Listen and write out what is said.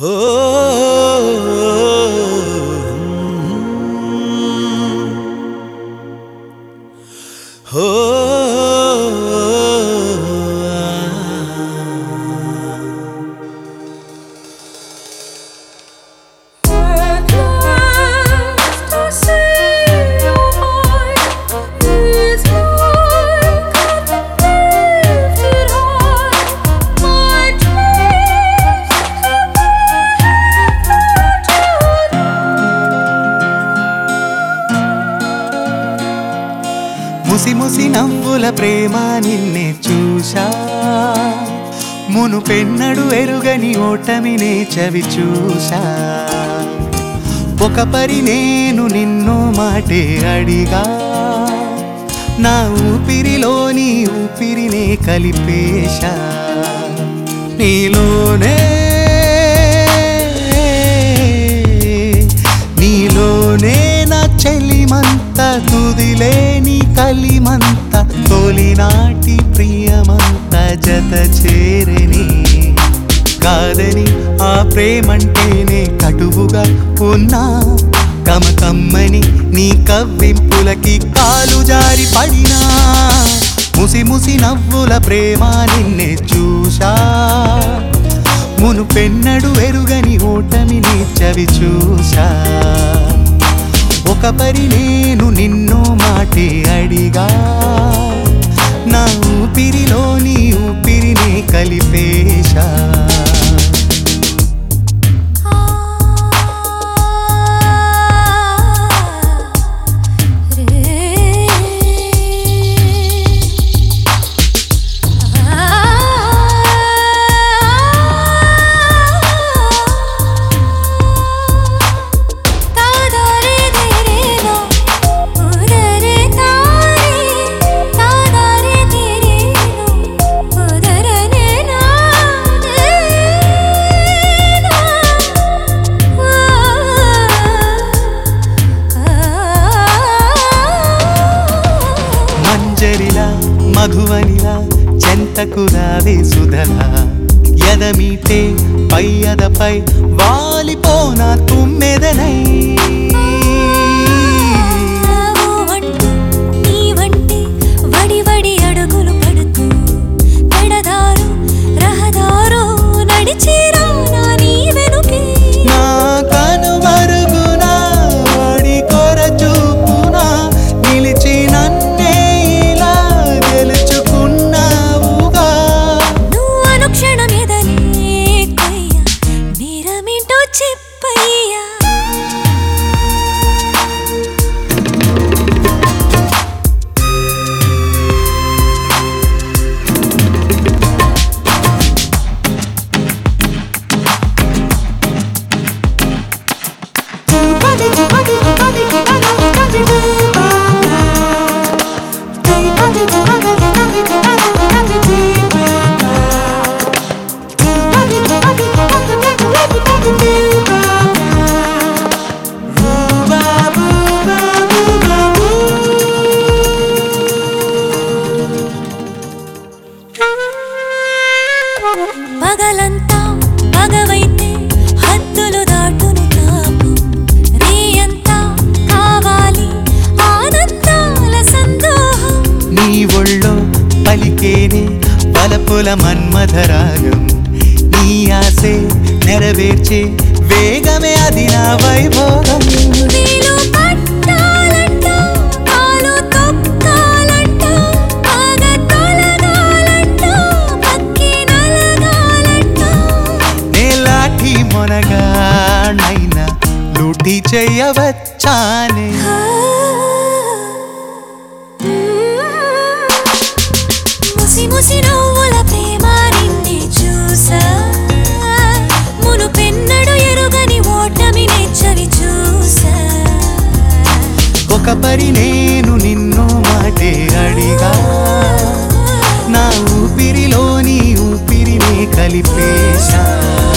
ఓ ఓ ముసి ముసి నవ్వుల ప్రేమ నిన్నే చూశా మును పెన్నడు ఎరుగని ఓటమినే చవి చూశా ఒక పరి నేను నిన్నో మాటే అడిగా నా ఊపిరిలోని ఊపిరినే కలిపేశా నీలోనే నీలోనే నా చెలిమంత తుదిలేని కలిమంత తొలినాటి ప్రియమంత జత చేరని కాదని ఆ ప్రేమంటేనే కటువుగా ఉన్నా కమకమ్మని నీ కవ్వింపులకి కాలు జారి పడినా ముసి ముసి నవ్వుల ప్రేమ నిన్నే చూశా మును పెన్నడు ఎరుగని ఓటమిని చవి చూశా ఒక పరి నేను నిన్నో మాటే అడిగా నా ఊపిరిలోని ఊపిరిని కలిపేశా మంజరిలా మధువనిలా చెంతకు రావే సుధలా ఎదమీటే పై అదపై వాలిపోనా తుమ్మెదనై వడి వడి అడుగులు పడుతూ పెడదారు రహదారు నడిచిరా నా నీ వెనుకే నా కనుమరుగున వాడి కొర చూపున నిలిచి నన్నే ఇలా గెలుచుకున్నావుగా నువ్వు అనుక్షణం ఎదనే కొయ్య నేరమేంటో చెప్పయ్యా పగలంతా పగవైతే హద్దులు దాటును తాపం రేయంతా కావాలి ఆనందాల సందోహం నీ ఒళ్ళో పలికేనే పలపుల మన్మధరాగం నీ ఆసే నెరవేర్చే వేగమే అది నా వైభోగం నీలో పట్టాలంట కాలు తొక్కాలంట పగ తొలగాలంట పక్కి నలగాలంట నేలాఠి మొనగానైనా లూటి చెయ్యవచ్చానే ముసి ముసి నవ్వుల ప్రేమ నిన్నే చూసా మును పెన్నడు ఎరుగని ఓటమిని చవి చూసా ఒక పరి నేను నిన్నో మాటే అడిగా నా ఊపిరిలోని ఊపిరిని కలిపేశా